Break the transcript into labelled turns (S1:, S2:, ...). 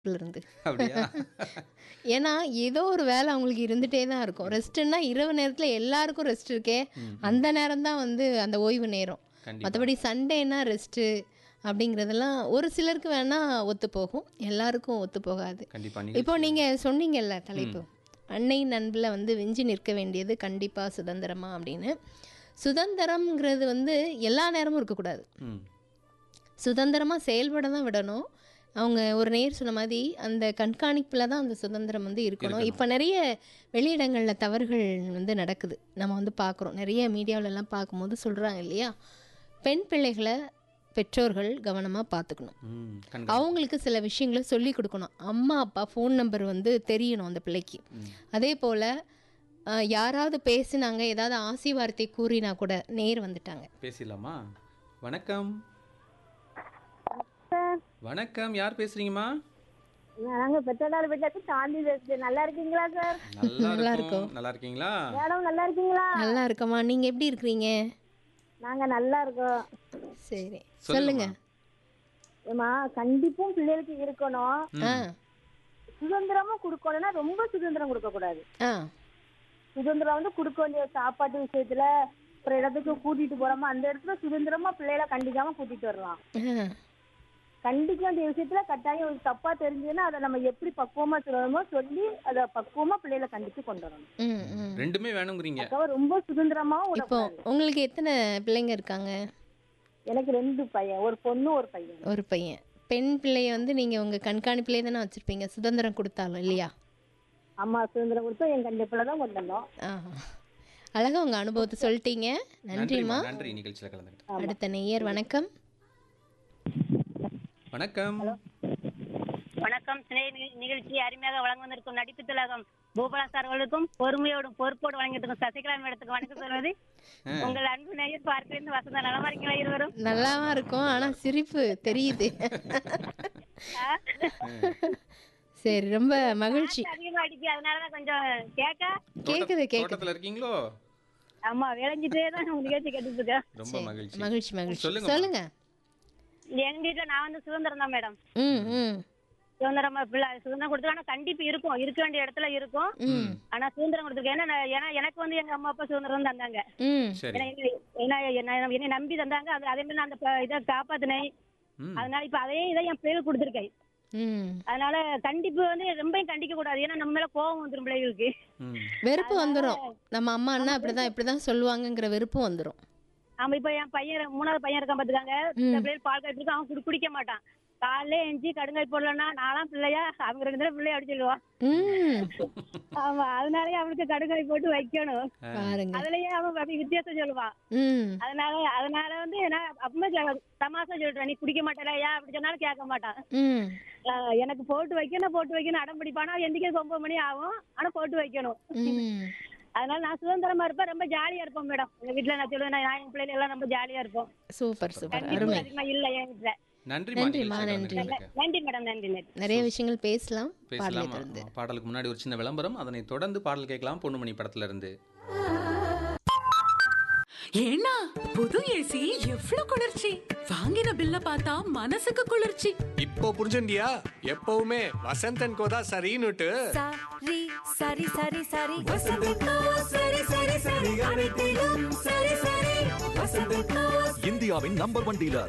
S1: இருந்து
S2: அப்படியா
S1: ஏன்னா ஏதோ ஒரு வேலை அவங்களுக்கு இருந்துகிட்டே தான் இருக்கும் ரெஸ்ட்டுன்னா இரவு நேரத்தில் எல்லாருக்கும் ரெஸ்ட் இருக்கே அந்த நேரம் தான் வந்து அந்த ஓய்வு நேரம்
S2: கண்டிப்பா.
S1: மற்றபடி சண்டேனா ரெஸ்ட்டு அப்படிங்கிறதெல்லாம் ஒரு சிலருக்கு வேணால் ஒத்து போகும் எல்லாருக்கும் ஒத்து போகாது
S2: கண்டிப்பா
S1: இப்போ நீங்கள் சொன்னீங்கல்ல தலைப்பு அன்னையின் அன்பில் வந்து விஞ்சி நிற்க வேண்டியது கண்டிப்பாக சுதந்திரமா அப்படின்னு சுதந்திரம்ங்கிறது வந்து எல்லா நேரமும் இருக்கக்கூடாது
S2: ம்
S1: சுதந்திரமாக செயல்பட தான் விடணும் அவங்க ஒரு நேர் சொன்ன மாதிரி அந்த கண்காணிப்பில் தான் அந்த சுதந்திரம் வந்து இருக்கணும் இப்போ நிறைய வெளியிடங்களில் தவறுகள் வந்து நடக்குது நம்ம வந்து பார்க்குறோம் நிறைய மீடியாவிலலாம் பார்க்கும்போது சொல்கிறாங்க இல்லையா பெண் பிள்ளைகளை பெற்றோர்கள் கவனமாக பார்த்துக்கணும்
S2: ம் கண்
S1: அவங்களுக்கு சில விஷயங்களை சொல்லி கொடுக்கணும் அம்மா அப்பா ஃபோன் நம்பர் வந்து தெரியணும் அந்த பிள்ளைக்கு அதே போல் யாராவது பேசினாங்க ஏதாவது ஆசி வார்த்தை கூறினா கூட நேர் வந்துட்டாங்க
S2: பேசிடலாமா வணக்கம் வணக்கம் யார் பேசுறீங்கம்மா
S3: நாங்க பெத்தடார் வீட்டுல சாந்தி பேசுறேன் நல்லா இருக்கீங்களா சார்
S2: நல்லா இருக்கும் நல்லா இருக்கீங்களா
S3: மேடம் நல்லா இருக்கீங்களா
S1: நல்லா இருக்கம்மா நீங்கள் எப்படி இருக்கிறீங்க
S3: நாங்க நல்லா இருக்கோம்
S1: சரி
S2: சொல்லுங்கம்மா.
S1: சொல்லுங்க
S3: ஏமா கண்டிப்பும் பிள்ளைகளுக்கு இருக்கணும்
S1: ஆ
S3: சுதந்திரமும் கொடுக்கணும்னா ரொம்ப சுதந்திரம் கொடுக்க கூடாது
S1: ஆ
S3: சுதந்திரம் வந்து கொடுக்க வேண்டிய சாப்பாட்டு விஷயத்துல ஒரு இடத்துக்கு கூட்டிட்டு போறோமா அந்த இடத்துல சுதந்திரமா பிள்ளைகளை கண்டிக்காம கூட்டிட்டு வரலாம்
S1: ஆ.
S3: கண்டிக்க வேண்டிய விஷயத்துல கட்டாயம் ஒரு தப்பா தெரிஞ்சதுன்னா அதை நம்ம எப்படி பக்குவமா சொல்லணுமோ சொல்லி அதை பக்குவமா பிள்ளைகளை கண்டிச்சு கொண்டு வரணும்
S1: ம் ம்
S2: ரெண்டுமே வேணுங்கிறீங்க
S3: அதுக்காக ரொம்ப சுதந்திரமாவும்
S1: இப்போ
S3: விடக்கூடாது
S1: உங்களுக்கு எத்தனை பிள்ளைங்க இருக்காங்க
S3: எனக்கு ரெண்டு பையன் ஒரு பொண்ணு ஒரு பையன்
S1: ஒரு பையன் பெண் பிள்ளைய வந்து நீங்கள் உங்கள் கண்காணிப்பிலே தானே வச்சுருப்பீங்க சுதந்திரம் கொடுத்தாலும் இல்லையா
S3: அம்மா சுதந்திரம் கொடுத்து என் கண்டிப்புல தான் கொண்டு வந்தோம்
S1: ஆ அழகா உங்கள் அனுபவத்தை சொல்லிட்டீங்க நன்றிம்மா
S2: நன்றி நிகழ்ச்சியில் கலந்துக்கிட்டு
S1: அடுத்த நேயர் வணக்கம்
S2: வணக்கம்
S4: வணக்கம் சினை நி- நிகழ்ச்சி அருமையாக வழங்க வந்திருக்கும் நடிப்பு திலகம் பூபலா சார் அவர்களுக்கும் பொறுமையோடும் பொறுப்போடு வழங்கிட்டு சசிகலா மேடத்துக்கு வணக்கம் சொல்வது உங்கள் அன்பு நேயர் பார்க்கிருந்து வசந்த நலமா இருக்கீங்களா இருவரும்
S1: நல்லாவா இருக்கும் ஆனால் சிரிப்பு தெரியுது சரி ரொம்ப மகிழ்ச்சி
S4: அதிகமா அடிக்கு அதனாலதான் கொஞ்சம் கேட்க
S1: கேட்குது கேட்குது
S2: தோட்டத்துல இருக்கீங்களோ
S4: ஆமா விளைஞ்சிட்டே தான் உங்க நிகழ்ச்சி கேட்டுட்டு இருக்கேன்
S2: ரொம்ப மகிழ்ச்சி
S1: மகிழ்ச்சி மகிழ்ச்சி
S2: சொல்லுங்கம்மா.
S1: சொல்லுங்க
S4: எங்க வீட்டுல நான் வந்து சுதந்திரம் தான் மேடம்
S1: ம் ம்
S4: சுதந்திரமா பிள்ளை சுதந்திரம் கொடுத்து ஆனா கண்டிப்பு இருக்கும் இருக்க வேண்டிய இடத்துல இருக்கும்
S1: ம்
S4: ஆனா சுதந்திரம் கொடுத்துருக்கேன் ஏன்னா நான்- ஏன்னா எனக்கு வந்து எங்க அம்மா அப்பா சுதந்திரம் தந்தாங்க
S1: ம்
S2: சரி
S4: ஏன்னா என்ன- என்ன என்ன- என்னை நம்பி தந்தாங்க அது அதே மாதிரி நான் அந்த ப- இதை காப்பாத்தினேன்
S2: ம்
S4: அதனால இப்ப அதே இதை என் பிள்ளைகளுக்கு கொடுத்துருக்கேன்
S1: ம்
S4: அதனால கண்டிப்பு வந்து ரொம்ப கண்டிக்க கூடாது ஏன்னா நம்ம மேல கோவம் வந்துரும் பிள்ளைகளுக்கு
S2: ம்
S1: வெறுப்பு வந்துடும் நம்ம அம்மா அண்ணா இப்படிதான் இப்படிதான் சொல்லுவாங்கங்கிற வெறுப்பு வந்துடும்
S4: ஆமா இப்ப என் பையன் மூணாவது பையன் இருக்கான் பாத்துக்காங்க இந்த பிள்ளைகள் பால் காய்ச்சிருக்கு அவன் குடி- குடிக்க மாட்டான் காலையில எஞ்சி கடுங்காய் போடலன்னா நான்லாம் பிள்ளையா அவங்க ரெண்டு பேரும் பிள்ளைய அடி சொல்லுவான்
S1: ம்
S4: ஆமா அதனாலயே அவனுக்கு கடுங்காய் போட்டு வைக்கணும்
S1: பாருங்க
S4: அதுலயே அவன் அப்படி வித்தியாசம் சொல்லுவான்
S1: ம்
S4: அதனால அதனால வந்து நான் அப்பமே சொ- தமாசா சொல்றேன் நீ குடிக்க மாட்டலையா அப்படி சொன்னாலும் கேட்க மாட்டான்
S1: ம்
S4: ஆஹ் எனக்கு போட்டு வைக்கணும் போட்டு வைக்கணும் அடம் பிடிப்பானா எந்திரிக்க ஒன்பது மணி ஆகும் ஆனா போட்டு வைக்கணும்
S1: ம்
S4: அதனால நான் சுதந்திரமா இருப்பேன் ரொம்ப ஜாலியா இருப்போம் மேடம் எங்க வீட்டுல நான் சொல்லுவேன் நான் என் பிள்ளைங்க எல்லாம் ரொம்ப ஜாலியா இருப்போம்
S1: சூப்பர் சூப்பர்
S4: கண்டிப்பா
S1: அருமை
S4: அதிகமா இல்ல என் வீட்டுல
S2: நன்றிம்மா
S1: நன்றிம்மா,
S2: நிகழ்ச்சியில்
S1: நன்றி.
S2: கலந்துக்கிட்டதுக்கு.
S4: நன்றி மேடம் நன்றி நன்றி
S1: நிறைய விஷயங்கள் பேசலாம் பாடலை
S2: பேசலாம்
S1: தொடர்ந்து
S2: பாடலுக்கு முன்னாடி ஒரு சின்ன விளம்பரம் அதனை தொடர்ந்து பாடல் கேட்கலாம் பொண்ணுமணி படத்துல இருந்து
S5: ஏன்னா புது ஏசி எவ்வளவு குளிர்ச்சி வாங்கின பில்ல பார்த்தா மனசுக்கு குளிர்ச்சி
S6: இப்போ புரிஞ்சுண்டியா எப்பவுமே வசந்தன் கோதா சரின்னுட்டு
S7: சரி சரி சரி சரி வசந்தக்கா சரி சரி சரி அனைத்திலும் சரி சரி வசந்தக்கா
S8: இந்தியாவின் நம்பர் ஒன் டீலர்